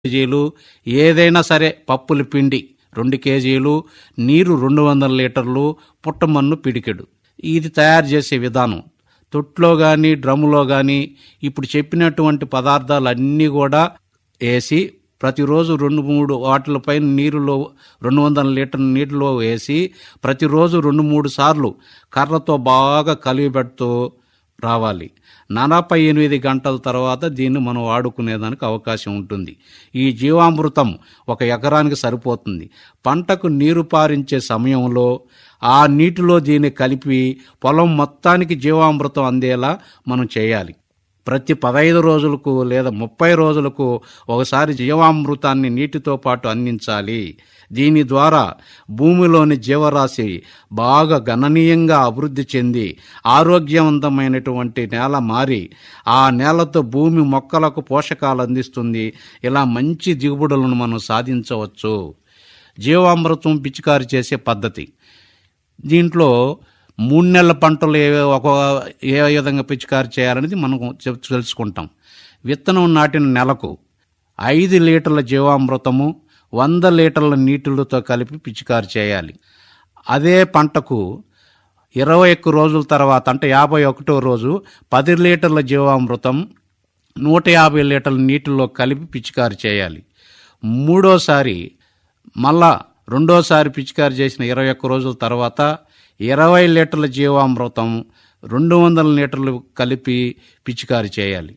కేజీలు ఏదైనా సరే పప్పుల పిండి రెండు కేజీలు నీరు రెండు వందల లీటర్లు పుట్టమన్ను పిడికెడు ఇది తయారు చేసే విధానం తొట్లో కానీ డ్రమ్ములో కానీ ఇప్పుడు చెప్పినటువంటి పదార్థాలు అన్నీ కూడా వేసి ప్రతిరోజు రెండు మూడు వాటిలపై నీరులో రెండు వందల లీటర్ నీటిలో వేసి ప్రతిరోజు రెండు మూడు సార్లు కర్రతో బాగా కలిగిపెడుతూ రావాలి నలభై ఎనిమిది గంటల తర్వాత దీన్ని మనం వాడుకునేదానికి అవకాశం ఉంటుంది ఈ జీవామృతం ఒక ఎకరానికి సరిపోతుంది పంటకు నీరు పారించే సమయంలో ఆ నీటిలో దీన్ని కలిపి పొలం మొత్తానికి జీవామృతం అందేలా మనం చేయాలి ప్రతి పదహైదు రోజులకు లేదా ముప్పై రోజులకు ఒకసారి జీవామృతాన్ని నీటితో పాటు అందించాలి దీని ద్వారా భూమిలోని జీవరాశి బాగా గణనీయంగా అభివృద్ధి చెంది ఆరోగ్యవంతమైనటువంటి నేల మారి ఆ నేలతో భూమి మొక్కలకు పోషకాలు అందిస్తుంది ఇలా మంచి దిగుబడులను మనం సాధించవచ్చు జీవామృతం పిచికారి చేసే పద్ధతి దీంట్లో మూడు నెలల పంటలు ఏ ఒక ఏ విధంగా పిచికారి చేయాలనేది మనం చెప్- తెలుసుకుంటాం విత్తనం నాటిన నెలకు ఐదు లీటర్ల జీవామృతము వంద లీటర్ల నీటిలతో కలిపి పిచికారి చేయాలి అదే పంటకు ఇరవై ఒక్క రోజుల తర్వాత అంటే యాభై ఒకటో రోజు పది లీటర్ల జీవామృతం నూట యాభై లీటర్ల నీటిలో కలిపి పిచికారి చేయాలి మూడోసారి మళ్ళా రెండోసారి పిచికారి చేసిన ఇరవై ఒక్క రోజుల తర్వాత ఇరవై లీటర్ల జీవామృతం రెండు వందల లీటర్లు కలిపి పిచికారి చేయాలి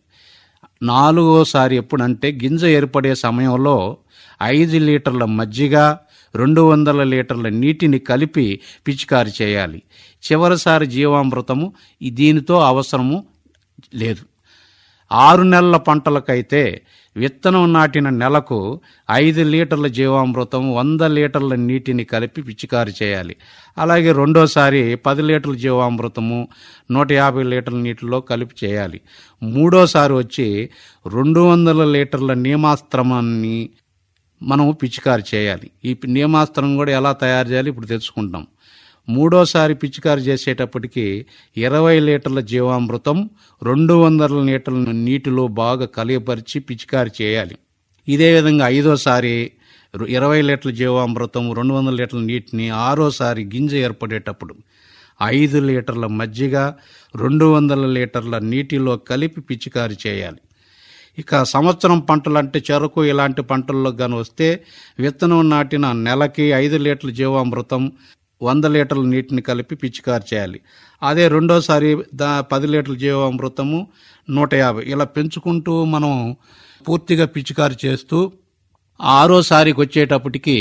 నాలుగోసారి ఎప్పుడంటే గింజ ఏర్పడే సమయంలో ఐదు లీటర్ల మజ్జిగ రెండు వందల లీటర్ల నీటిని కలిపి పిచికారి చేయాలి చివరిసారి జీవామృతము ఈ దీనితో అవసరము లేదు ఆరు నెలల పంటలకైతే విత్తనం నాటిన నెలకు ఐదు లీటర్ల జీవామృతం వంద లీటర్ల నీటిని కలిపి పిచికారి చేయాలి అలాగే రెండోసారి పది లీటర్ల జీవామృతము నూట యాభై లీటర్ల నీటిలో కలిపి చేయాలి మూడోసారి వచ్చి రెండు వందల లీటర్ల నియమాస్త్రమాన్ని మనం పిచికారి చేయాలి ఈ నియమాస్త్రం కూడా ఎలా తయారు చేయాలి ఇప్పుడు తెలుసుకుంటాం మూడోసారి పిచికారి చేసేటప్పటికి ఇరవై లీటర్ల జీవామృతం రెండు వందల లీటర్ల నీటిలో బాగా కలియపరిచి పిచికారి చేయాలి ఇదే విధంగా ఐదోసారి రు- ఇరవై లీటర్ల జీవామృతం రెండు వందల లీటర్ల నీటిని ఆరోసారి గింజ ఏర్పడేటప్పుడు ఐదు లీటర్ల మజ్జిగ రెండు వందల లీటర్ల నీటిలో కలిపి పిచికారి చేయాలి ఇక సంవత్సరం పంటలు అంటే చెరకు ఇలాంటి పంటల్లో గాని వస్తే విత్తనం నాటిన నెలకి ఐదు లీటర్ల జీవామృతం వంద లీటర్ల నీటిని కలిపి పిచికారి చేయాలి అదే రెండోసారి దా పది లీటర్ల జీవామృతము నూట యాభై ఇలా పెంచుకుంటూ మనం పూర్తిగా పిచికారి చేస్తూ ఆరోసారికి వచ్చేటప్పటికి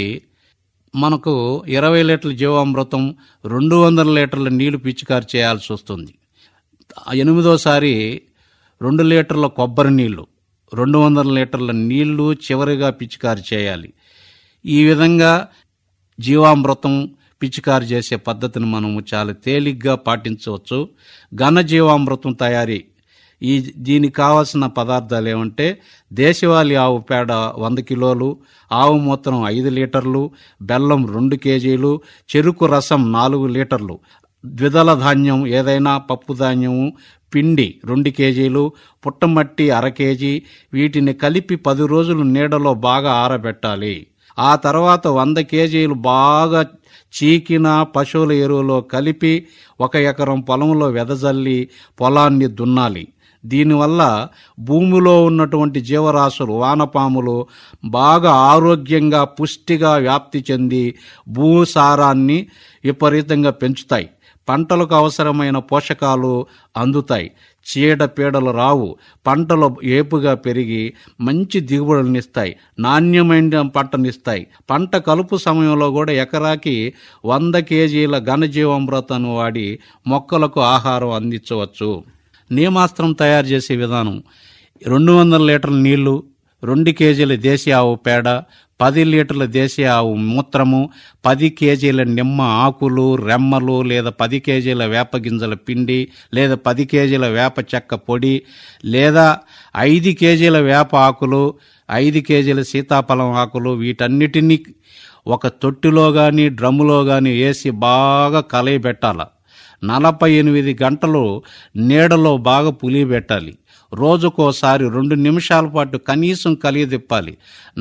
మనకు ఇరవై లీటర్ల జీవామృతం రెండు వందల లీటర్ల నీళ్లు పిచికారి చేయాల్సి వస్తుంది ఎనిమిదోసారి రెండు లీటర్ల కొబ్బరి నీళ్లు రెండు వందల లీటర్ల నీళ్లు చివరిగా పిచికారి చేయాలి ఈ విధంగా జీవామృతం పిచికారి చేసే పద్ధతిని మనము చాలా తేలిగ్గా పాటించవచ్చు ఘన జీవామృతం తయారీ ఈ దీనికి కావాల్సిన పదార్థాలు ఏమంటే దేశవాళీ ఆవు పేడ వంద కిలోలు ఆవు మూత్రం ఐదు లీటర్లు బెల్లం రెండు కేజీలు చెరుకు రసం నాలుగు లీటర్లు ద్విదళ ధాన్యం ఏదైనా పప్పు ధాన్యము పిండి రెండు కేజీలు పుట్టమట్టి అర కేజీ వీటిని కలిపి పది రోజులు నీడలో బాగా ఆరబెట్టాలి ఆ తర్వాత వంద కేజీలు బాగా చీకిన పశువుల ఎరువులో కలిపి ఒక ఎకరం పొలంలో వెదజల్లి పొలాన్ని దున్నాలి దీనివల్ల భూమిలో ఉన్నటువంటి జీవరాశులు వానపాములు బాగా ఆరోగ్యంగా పుష్టిగా వ్యాప్తి చెంది భూసారాన్ని విపరీతంగా పెంచుతాయి పంటలకు అవసరమైన పోషకాలు అందుతాయి చీడ పీడలు రావు పంటలు ఏపుగా పెరిగి మంచి దిగుబడులనిస్తాయి నాణ్యమైన పంటనిస్తాయి పంట కలుపు సమయంలో కూడా ఎకరాకి వంద కేజీల ఘనజీవామృతాన్ని వాడి మొక్కలకు ఆహారం అందించవచ్చు నియమాస్త్రం తయారు చేసే విధానం రెండు వందల లీటర్ల నీళ్లు రెండు కేజీల దేశీయ ఆవు పేడ పది లీటర్ల దేశీయ ఆవు మూత్రము పది కేజీల నిమ్మ ఆకులు రెమ్మలు లేదా పది కేజీల వేప గింజల పిండి లేదా పది కేజీల వేప చెక్క పొడి లేదా ఐదు కేజీల వేప ఆకులు ఐదు కేజీల సీతాఫలం ఆకులు వీటన్నిటినీ ఒక తొట్టిలో కానీ డ్రమ్ములో కానీ వేసి బాగా కలయబెట్టాల నలభై ఎనిమిది గంటలు నీడలో బాగా పులియబెట్టాలి రోజుకోసారి రెండు నిమిషాల పాటు కనీసం కలిగి తిప్పాలి